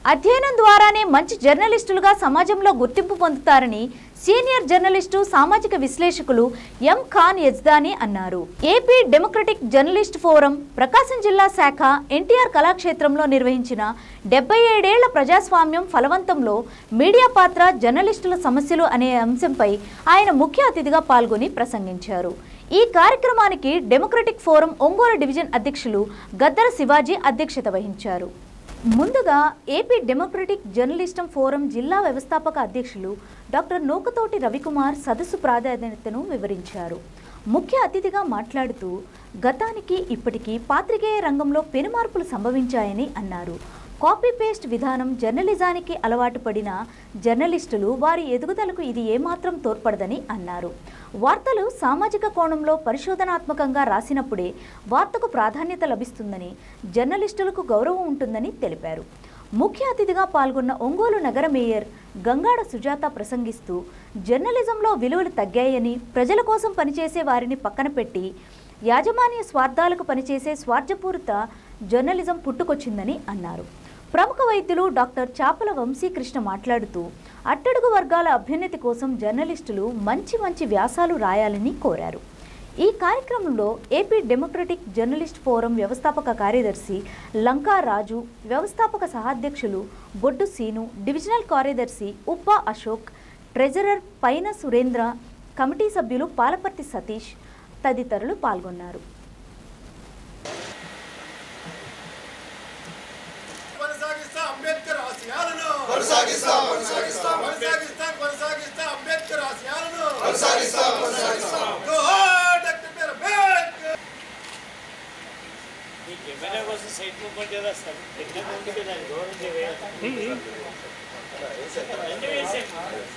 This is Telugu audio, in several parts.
అధ్యయనం ద్వారానే మంచి జర్నలిస్టులుగా సమాజంలో గుర్తింపు పొందుతారని సీనియర్ జర్నలిస్టు సామాజిక విశ్లేషకులు ఎం ఖాన్ యజ్దాని అన్నారు AP democratic journalist forum Prakasam జిల్లా శాఖ ఎన్టీఆర్ కళాక్షేత్రంలో నిర్వహించిన డెబ్బై ఏడేళ్ల ప్రజాస్వామ్యం ఫలవంతంలో మీడియా పాత్ర జర్నలిస్టుల సమస్యలు అనే అంశంపై ఆయన ముఖ్య అతిథిగా పాల్గొని ప్రసంగించారు ఈ కార్యక్రమానికి డెమోక్రటిక్ ఫోరం ఒంగోలు డివిజన్ అధ్యక్షులు గద్దర శివాజీ అధ్యక్షత వహించారు ముందుగా ఏపీ డెమోక్రటిక్ జర్నలిస్టం ఫోరం జిల్లా వ్యవస్థాపక అధ్యక్షులు డాక్టర్ నూకతోటి రవికుమార్ సదస్సు ప్రాధాన్యతను వివరించారు ముఖ్య అతిథిగా మాట్లాడుతూ గతానికి ఇప్పటికీ పాత్రికేయ రంగంలో పెనుమార్పులు సంభవించాయని అన్నారు కాపీ పేస్ట్ విధానం జర్నలిజానికి అలవాటు పడిన జర్నలిస్టులు వారి ఎదుగుదలకు ఇది ఏమాత్రం తోడ్పడదని అన్నారు వార్తలు సామాజిక కోణంలో పరిశోధనాత్మకంగా రాసినప్పుడే వార్తకు ప్రాధాన్యత లభిస్తుందని జర్నలిస్టులకు గౌరవం ఉంటుందని తెలిపారు ముఖ్య అతిథిగా పాల్గొన్న ఒంగోలు నగర మేయర్ గంగాడ సుజాత ప్రసంగిస్తూ జర్నలిజంలో విలువలు తగ్గాయని ప్రజల కోసం పనిచేసే వారిని పక్కన పెట్టి యాజమాన్య స్వార్థాలకు పనిచేసే స్వార్థపూరిత జర్నలిజం పుట్టుకొచ్చిందని అన్నారు ప్రముఖ వైద్యులు డాక్టర్ చాపల వంశీకృష్ణ మాట్లాడుతూ అట్టడుగు వర్గాల అభ్యున్నతి కోసం జర్నలిస్టులు మంచి మంచి వ్యాసాలు రాయాలని కోరారు ఈ కార్యక్రమంలో ఏపీ డెమోక్రటిక్ జర్నలిస్ట్ ఫోరం వ్యవస్థాపక కార్యదర్శి లంకా రాజు వ్యవస్థాపక సహాధ్యక్షులు బొడ్డు సీను డివిజనల్ కార్యదర్శి ఉప్ప అశోక్ ట్రెజరర్ పైన సురేంద్ర కమిటీ సభ్యులు పాలపర్తి సతీష్ తదితరులు పాల్గొన్నారు కొనసాగిస్తా అంబేద్కర్ ఆశయాలను కొనసాగిస్తాం కొనసాగిస్తాం కొనసాగిస్తా కొనసాగిస్తా అంబేద్కర్ ఆశయాలను కొనసాగిస్తాం కొనసాగిస్తాం జోహార్ డాక్టర్ బిఆర్ అంబేద్కర్ ఈ కెమెరా కోసం సైట్ మూవ్మెంట్ చేస్తాం ఎట్లా ముందుకు దాన్ని దూరం చేయాలి అంటే వేసేయండి.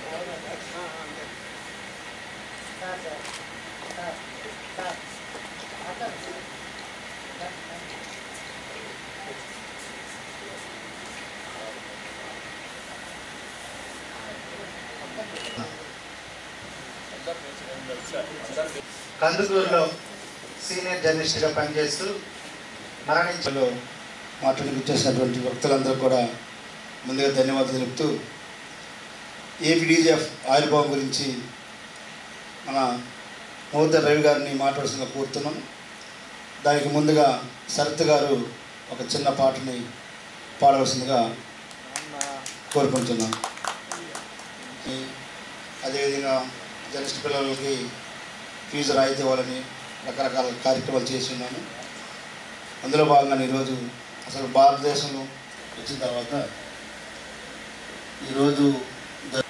కందుకూరులో సీనియర్ జర్నలిస్ట్గా పనిచేస్తూ మరణించలో మాట్లాడికి వచ్చేసినటువంటి వ్యక్తులందరూ కూడా ముందుగా ధన్యవాదాలు తెలుపుతూ ఏపీడీజీఎఫ్ ఆవిర్భావం గురించి మన నూతన రవి గారిని మాట్లాడుతున్న కోరుతున్నాం దానికి ముందుగా శరత్ గారు ఒక చిన్న పాటని పాడవలసిందిగా కోరుకుంటున్నాం ఈ- అదేవిధంగా జర్నలిస్ట్ పిల్లలకి ఫీజు రాయితీ ఇవ్వాలని రకరకాల కార్యక్రమాలు చేసి ఉన్నాము అందులో భాగంగా ఈరోజు అసలు భారతదేశంలో వచ్చిన తర్వాత ఈరోజు జ-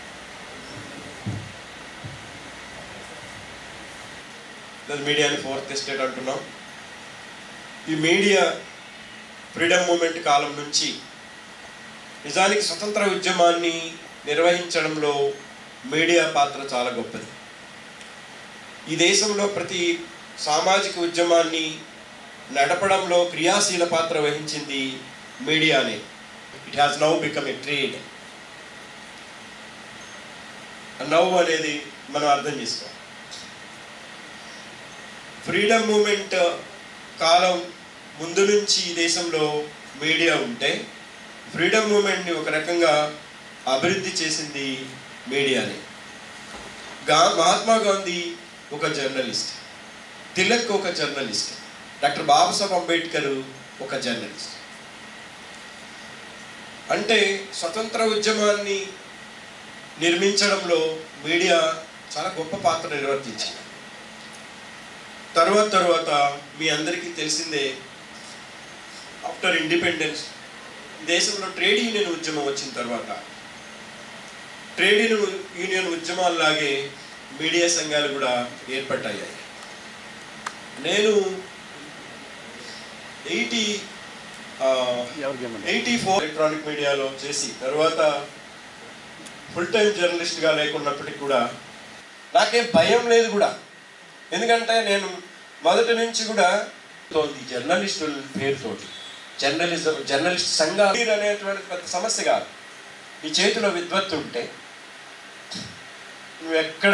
దాని మీడియాని ఫోర్త్ ఎస్టేట్ అంటున్నాం ఈ మీడియా ఫ్రీడమ్ మూమెంట్ కాలం నుంచి నిజానికి స్వతంత్ర ఉద్యమాన్ని నిర్వహించడంలో మీడియా పాత్ర చాలా గొప్పది ఈ దేశంలో ప్రతి సామాజిక ఉద్యమాన్ని నడపడంలో క్రియాశీల పాత్ర వహించింది మీడియానే it has now become a trade నవ్వు అనేది మనం అర్థం చేసుకోవాలి ఫ్రీడమ్ మూమెంట్ కాలం ముందు నుంచి ఈ దేశంలో మీడియా ఉంటే ఫ్రీడమ్ మూమెంట్ని ఒక రకంగా అభివృద్ధి చేసింది మీడియానే గా మహాత్మా గాంధీ ఒక జర్నలిస్ట్ తిలక్ ఒక జర్నలిస్ట్ డాక్టర్ బాబాసాహెబ్ అంబేద్కర్ ఒక జర్నలిస్ట్ అంటే స్వతంత్ర ఉద్యమాన్ని నిర్మించడంలో మీడియా చాలా గొప్ప పాత్ర నిర్వర్తించింది తర్వాత తర్వాత మీ అందరికీ తెలిసిందే ఆఫ్టర్ ఇండిపెండెన్స్ దేశంలో ట్రేడ్ యూనియన్ ఉద్యమం వచ్చిన తర్వాత ట్రేడ్ యూనియన్ యూనియన్ ఉద్యమాల్లాగే మీడియా సంఘాలు కూడా ఏర్పడ్డాయి నేను ఎయిటీ ఎయిటీ ఫోర్ ఎలక్ట్రానిక్ మీడియాలో చేసి తర్వాత ఫుల్ టైం జర్నలిస్ట్గా లేకున్నప్పటికీ కూడా నాకేం భయం లేదు కూడా ఎందుకంటే నేను మొదటి నుంచి కూడా తోంది జర్నలిస్టుల పేరుతోటి జర్నలిజం జర్నలిస్ట్ సంఘాలు అనేటువంటి పెద్ద సమస్య కాదు నీ చేతిలో విద్వత్తు ఉంటే నువ్వు ఎక్కడ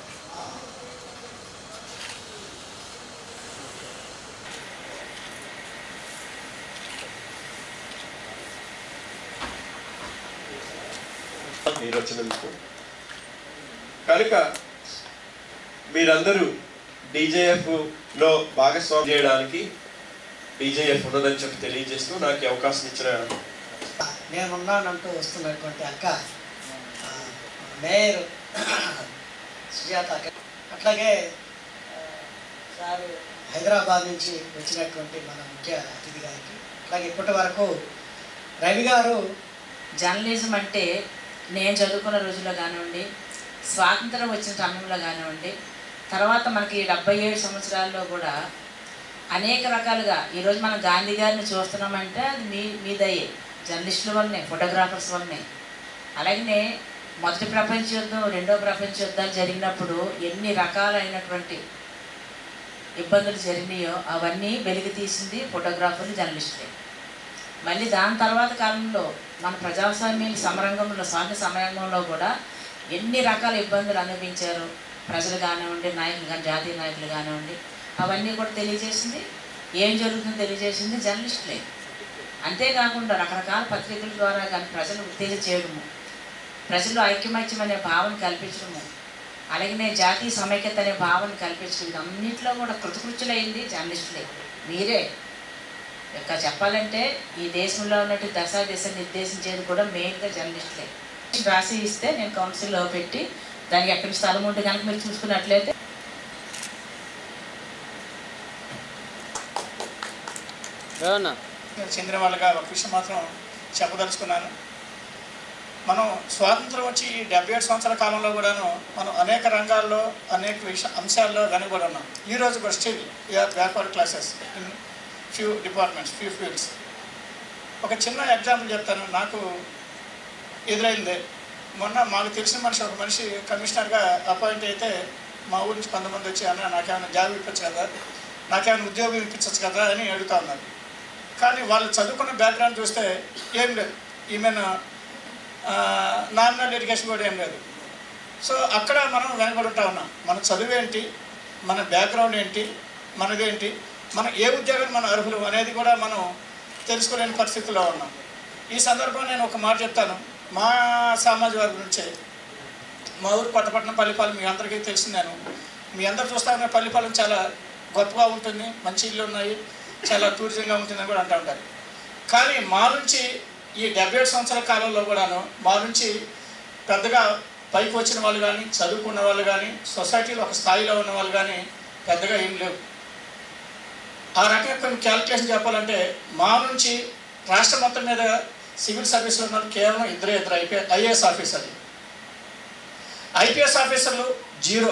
మీరు వచ్చినందుకు కనుక మీరందరూ డీజేఎఫ్ లో భాగస్వామ్యం చేయడానికి డీజేఎఫ్ ఉన్నదని చెప్పి తెలియజేస్తూ నాకు ఈ అవకాశం ఇచ్చిన నేనున్నానంటూ వస్తున్నటువంటి అక్క ఆ, మేయర్ సుజాత అక్క. అట్లాగే ఆ, సారు హైదరాబాద్ నుంచి వచ్చినటువంటి మన ముఖ్య అతిథి గారికి అట్లాగే ఇప్పటి వరకు రవి గారు జర్నలిజం అంటే నేను చదువుకున్న రోజుల్లో కానివ్వండి స్వాతంత్రం వచ్చిన సమయంలో కానివ్వండి తర్వాత మనకి డెబ్బై ఏడు సంవత్సరాల్లో కూడా అనేక రకాలుగా ఈరోజు మనం గాంధీ గారిని చూస్తున్నామంటే అది మీ మీ దయే జర్నలిస్టుల వల్లనే ఫోటోగ్రాఫర్స్ వల్లనే అలాగనే మొదటి ప్రపంచ యుద్ధం రెండో ప్రపంచ యుద్ధాలు జరిగినప్పుడు ఎన్ని రకాలైనటువంటి ఇబ్బందులు జరిగినాయో అవన్నీ వెలికి తీసింది ఫోటోగ్రాఫర్లు జర్నలిస్టులే మళ్ళీ దాని తర్వాత కాలంలో మన ప్రజాస్వామ్య సమరంగంలో స్వాతంత్ర సమరంగంలో కూడా ఎన్ని రకాల ఇబ్బందులు అనుభవించారు ప్రజలు కానివ్వండి నాయకులు కానీ జాతీయ నాయకులు కానివ్వండి అవన్నీ కూడా తెలియజేసింది ఏం జరుగుతుందో తెలియజేసింది జర్నలిస్టులే అంతేకాకుండా రకరకాల పత్రికల ద్వారా కానీ ప్రజలు ఉత్తేజ చేయడము ప్రజల్లో ఐక్యమత్యం అనే భావన కల్పించడము అలాగనే జాతీయ సమైక్యత అనే భావన కల్పించడం అన్నింటిలో కూడా కృతకృత్యులైంది జర్నలిస్టులే మీరే ఇంకా చెప్పాలంటే ఈ దేశంలో ఉన్నట్టు దశ దిశ నిర్దేశించేది కూడా మెయిన్గా జర్నలిస్టులే రాసి ఇస్తే నేను కౌన్సిల్లో పెట్టి దానికి ఎక్కడి స్థలం ఉంటే కనుక మీరు చూసుకున్నట్లయితే చెందిన వాళ్ళగా ఒక విషయం మాత్రం చెప్పదలుచుకున్నాను మనం స్వాతంత్రం వచ్చి ఈ డెబ్బై ఏడు సంవత్సరాల కాలంలో కూడాను మనం అనేక రంగాల్లో అనేక విష అంశాల్లో వెనుకబడి ఉన్నాం ఈ రోజు కూడా still you are backward classes in few departments few fields ఒక చిన్న ఎగ్జాంపుల్ చెప్తాను నాకు ఎదురైంది మొన్న మాకు తెలిసిన మనిషి ఒక మనిషి కమిషనర్గా అపాయింట్ అయితే మా ఊరి నుంచి కొంతమంది వచ్చి అన్న నాకేమైనా జాబ్ ఇప్పించు కదా నాకేమైనా ఉద్యోగం ఇప్పించచ్చు కదా అని అడుగుతా ఉన్నారు కానీ వాళ్ళు చదువుకున్న బ్యాక్గ్రౌండ్ చూస్తే ఏం లేదు ఈమెన్ నామినల్ ఎడ్యుకేషన్ కూడా ఏం లేదు సో అక్కడ మనం వెనకబడి ఉంటా ఉన్నాం మన చదువు ఏంటి మన బ్యాక్గ్రౌండ్ ఏంటి మనదేంటి మన ఏ ఉద్యోగం మన అర్హులు అనేది కూడా మనం తెలుసుకోలేని పరిస్థితిలో ఉన్నాం ఈ సందర్భంలో నేను ఒక మాట చెప్తాను మా సామాజిక వర్గం నుంచే మా ఊరు కొత్తపట్నం పల్లిపాలెం మీ అందరికీ తెలిసిందాను మీ అందరు చూస్తా ఉన్న పల్లిపాలెం చాలా గొప్పగా ఉంటుంది మంచి ఇల్లు ఉన్నాయి చాలా టూరిజంగా ఉంటుందని కూడా అంటూ ఉంటారు కానీ మా నుంచి ఈ డెబ్బై ఏడు సంవత్సరాల కాలంలో కూడాను మా నుంచి పెద్దగా పైకి వచ్చిన వాళ్ళు కానీ చదువుకున్న వాళ్ళు కానీ సొసైటీలో ఒక స్థాయిలో ఉన్న వాళ్ళు కానీ పెద్దగా ఏం లేవు ఆ రకంగా కొన్ని క్యాలిక్యులేషన్ చెప్పాలంటే మా నుంచి రాష్ట్రం మొత్తం మీద సివిల్ సర్వీస్లో ఉన్న వాళ్ళు కేవలం ఇద్దరే ఇద్దరు ఐపీ ఐఏఎస్ ఆఫీసర్లు ఐపీఎస్ ఆఫీసర్లు జీరో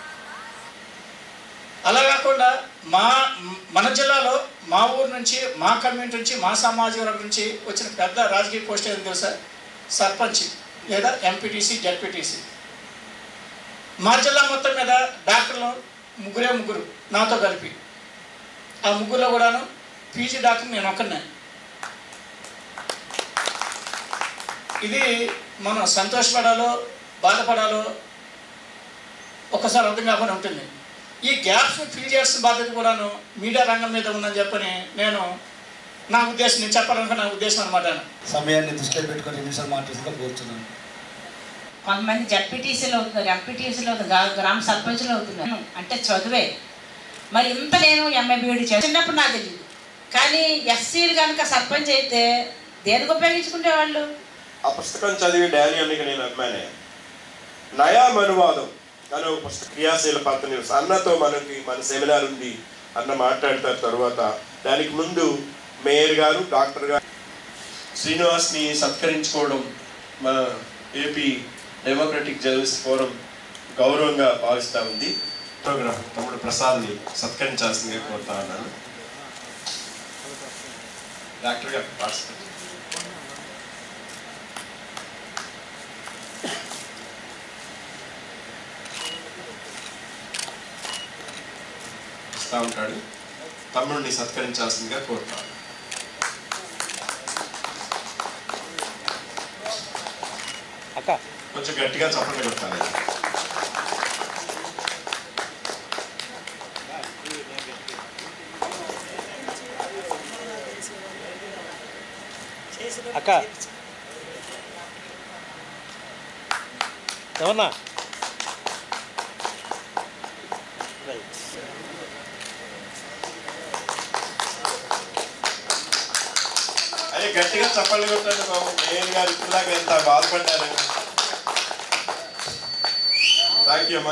అలా కాకుండా మా మన జిల్లాలో మా ఊరు నుంచి మా కమ్యూనిటీ నుంచి మా సామాజిక వర్గం నుంచి వచ్చిన పెద్ద రాజకీయ పోస్ట్ ఏదో తెలుసా సర్పంచ్ లేదా ఎంపీటీసీ జడ్పీటీసీ మా జిల్లా మొత్తం మీద డాక్టర్లు ముగ్గురే ముగ్గురు నాతో కలిపి ఆ ముగ్గురులో కూడాను పీజీ డాక్టర్ నేను ఒక్కనే ఇది మనం సంతోషపడాలో బాధపడాలో ఒక్కసారి అర్థం కాకుండా ఉంటుంది ఈ గ్యాప్స్ ఫిల్ చేయాల్సిన బాధ్యత కూడాను మీడియా రంగం మీద ఉందని చెప్పని నేను నా ఉద్దేశం నేను చెప్పాలనుకున్న నా ఉద్దేశం అనమాట సమయాన్ని దృష్టిలో పెట్టుకొని రెండు నిమిషాలు మాట్లాడుతుందిగా కోరుతున్నాను కొంతమంది జడ్పీటీసీలు అవుతున్నారు ఎంపీటీసీలు అవుతున్నారు గా- గ్రామ సర్పంచులు అవుతున్నారు అంటే చదువే మరి ఇంత నేను ఎంఏ బీఈడి చిన్నప్పుడు నాకు తెలియదు కానీ ఎస్సీలు కనుక సర్పంచ్ అయితే దేనికి ఉపయోగించుకునే వాళ్ళు ఆ పుస్తకం చదివి డానియల్కి నేను అభిమానే నయా మనువాదం అని ఒక పుస్తక క్రియాశీల పాత్ర న్యూస్ అన్నతో మనకి మన సెమినార్ ఉంది అన్న మాట్లాడతారు తర్వాత దానికి ముందు మేయర్ గారు డాక్టర్ గారు శ్రీనివాస్ని సత్కరించుకోవడం మన ఏపీ డెమోక్రటిక్ జర్నలిస్ట్ ఫోరం గౌరవంగా భావిస్తూ ఉంది ఫోటోగ్రాఫర్ తమ్ముడు ప్రసాద్ని సత్కరించాల్సిందిగా కోరుతా ఉన్నాను డాక్టర్ గారు పార్టిసిపేట్ ఇస్తా ఉంటాడు తమ్ముడిని సత్కరించాల్సిందిగా కోరుతాను కొంచెం గట్టిగా చప్పట్లు కొట్టాలి అక్క ఏమన్నా అయ్యే గట్టిగా చప్పట్లు కొట్టండి బాబు మేయర్ గారు ఇప్పుడుదాకా ఎంత బాధపడ్డారని థ్యాంక్ యూ అమ్మా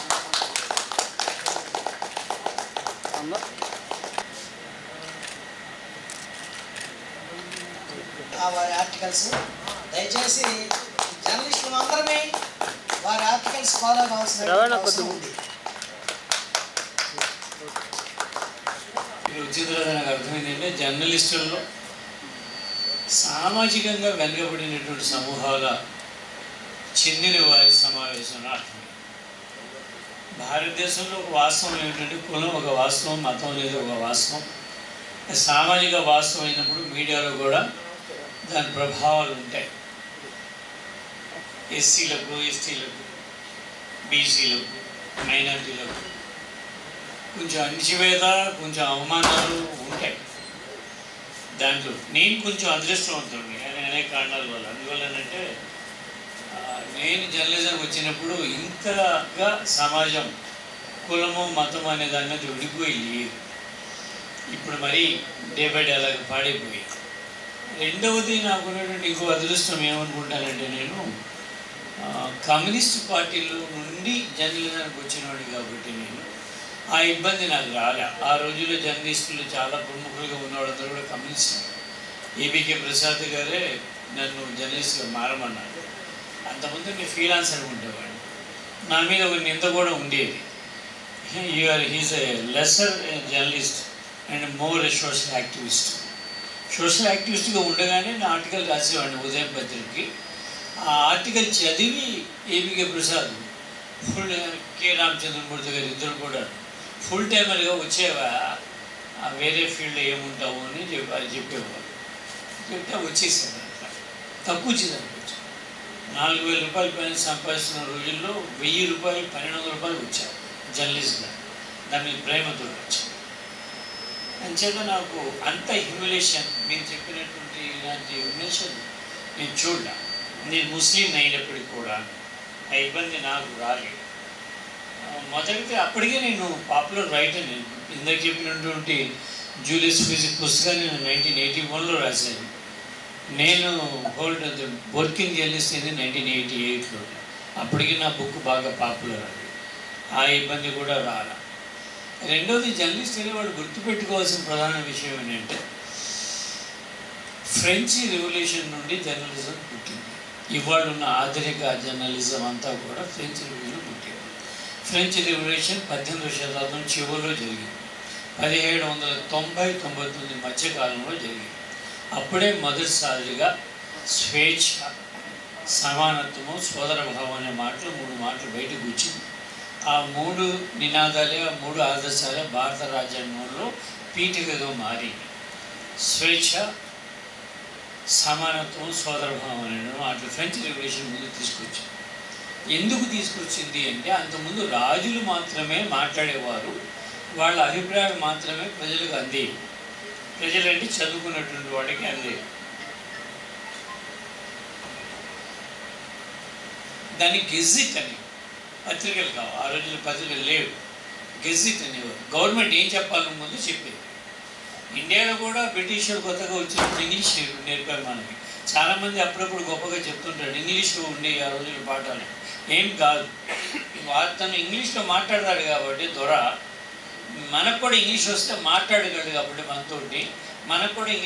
ఆ వారి ఆర్టికల్స్ దయచేసి జర్నలిస్టులు అందరమే వారి ఆర్టికల్స్ ఫాలో కావాల్సిన అవసరం ఉంది మీరు ఉచితులు నాకు అర్థమైంది అంటే జర్నలిస్టుల్లో సామాజికంగా వెనుకబడినటువంటి సమూహాల చెందిన వారి సమావేశం అని అర్థం భారతదేశంలో ఒక వాస్తవం ఏమిటంటే కులం ఒక వాస్తవం మతం అనేది ఒక వాస్తవం సామాజిక వాస్తవం అయినప్పుడు మీడియాలో కూడా దాని ప్రభావాలు ఉంటాయి ఎస్సీలకు ఎస్టీలకు బీసీలకు మైనార్టీలకు కొంచెం అణిచివేత కొంచెం అవమానాలు ఉంటాయి దాంట్లో నేను కొంచెం అదృష్టవంతుడిని అని అనేక కారణాల వల్ల అందువల్లనంటే ఆ, నేను జర్నలిజం వచ్చినప్పుడు ఇంతగా సమాజం కులము మతం అనే దాని మీద విడిపోయి లేదు ఇప్పుడు మరి డే బై డే అలాగ పాడైపోయి రెండవది నాకు ఉన్నటువంటి ఇంకో అదృష్టం ఏమనుకుంటానంటే నేను ఆ, కమ్యూనిస్ట్ పార్టీలో నుండి జర్నలిజానికి వచ్చినవాడు కాబట్టి నేను ఆ ఇబ్బంది నాకు రాలే ఆ రోజుల్లో జర్నలిస్టులు చాలా ప్రముఖులుగా ఉన్న వాళ్ళందరూ కూడా కమ్యూనిస్ట్ ఏబీకే ప్రసాద్ గారే నన్ను జర్నలిస్ట్గా మారమన్నారు అంతకుముందు నేను ఫ్రీలాన్స్ అనుకుంటేవాడిని నా మీద ఒక నింద కూడా ఉండేది you are he's a lesser journalist and more a social activist social యాక్టివిస్ట్గా ఉండగానే నా ఆర్టికల్ రాసేవాడిని ఉదయం పత్రికకి ఆ ఆర్టికల్ చదివి ఏబీకే ప్రసాద్ ఫుల్ కె రామచంద్రమూర్తి గారు ఇద్దరు కూడా ఫుల్ టైమర్గా వచ్చేవా ఆ వేరే ఫీల్డ్లో ఏముంటావు అని చెప్పి చెప్పేవారు చెప్తే వచ్చేసాను అట్లా తక్కువ వచ్చింది అనుకోవచ్చు నాలుగు వేల రూపాయలు పైన సంపాదిస్తున్న రోజుల్లో వెయ్యి రూపాయలు పన్నెండు వందల రూపాయలు వచ్చారు జర్నలిస్ట్గా దాని మీద ప్రేమతో వచ్చాను అంచేత నాకు అంత హ్యూమిలేషన్ మీరు చెప్పినటువంటి ఇలాంటి హ్యూమిలేషన్ నేను చూడలే నేను ముస్లిం అయినప్పటికీ కూడా ఆ ఇబ్బంది నాకు రాలేదు ఆ, మొదటిగా అప్పటికే నేను పాపులర్ రైటర్ నేను ఇందాక చెప్పినటువంటి జూలియస్ ఫిజిక్ పుస్తకాన్ని నేను నైన్టీన్ ఎయిటీ వన్లో రాశాను నేను హోల్డ్ వర్కింగ్ జర్నలిస్ట్ అయింది నైన్టీన్ ఎయిటీ ఎయిట్లో అప్పటికి నా బుక్ బాగా పాపులర్ అది ఆ ఇబ్బంది కూడా రాల రెండోది జర్నలిస్ట్ అనే వాడు గుర్తుపెట్టుకోవాల్సిన ప్రధాన విషయం ఏంటంటే ఫ్రెంచ్ రెవల్యూషన్ నుండి జర్నలిజం పుట్టింది ఇవాళ ఉన్న ఆధునిక జర్నలిజం అంతా కూడా ఫ్రెంచ్ రెవల్యూషన్ పుట్టింది ఫ్రెంచ్ రెవల్యూషన్ పద్దెనిమిదవ శతాబ్దం చివరిలో జరిగింది పదిహేడు వందల తొంభై తొంభై తొమ్మిది మధ్యకాలంలో జరిగింది అప్పుడే మొదటిసారిగా స్వేచ్ఛ సమానత్వము సోదర భావం అనే మాటలు మూడు మాటలు బయటకు వచ్చింది ఆ మూడు నినాదాలే ఆ మూడు ఆదర్శాలే భారత రాజ్యాంగంలో పీఠికగా మారింది స్వేచ్ఛ సమానత్వం సోదరభావం అనే మాటలు ఫ్రెంచ్ రెవల్యూషన్ ముందు తీసుకొచ్చింది ఎందుకు తీసుకొచ్చింది అంటే అంతకుముందు రాజులు మాత్రమే మాట్లాడేవారు వాళ్ళ అభిప్రాయాలు మాత్రమే ప్రజలకు అందేవి ప్రజలంటే చదువుకున్నటువంటి వాడికి అందేవి దాన్ని గెజిట్ అని పత్రికలు కావు ఆ రోజుల్లో పత్రికలు లేవు గెజిట్ అనేవారు గవర్నమెంట్ ఏం చెప్పాలని ముందు చెప్పేది ఇండియాలో కూడా బ్రిటిష్ వాళ్ళు కొత్తగా వచ్చినప్పుడు ఇంగ్లీష్ నేర్ప- నేర్పారు మనకి చాలామంది అప్పుడప్పుడు గొప్పగా చెప్తుంటాడు ఇంగ్లీష్లో ఉండే ఆ రోజుల పాఠాలు ఏం కాదు వా- తను ఇంగ్లీష్లో మాట్లాడతాడు కాబట్టి దొర మనకు కూడా ఇంగ్లీష్ వస్తే మాట్లాడగలడు కాబట్టి మనతోటి మనకు కూడా ఇంగ్లీష్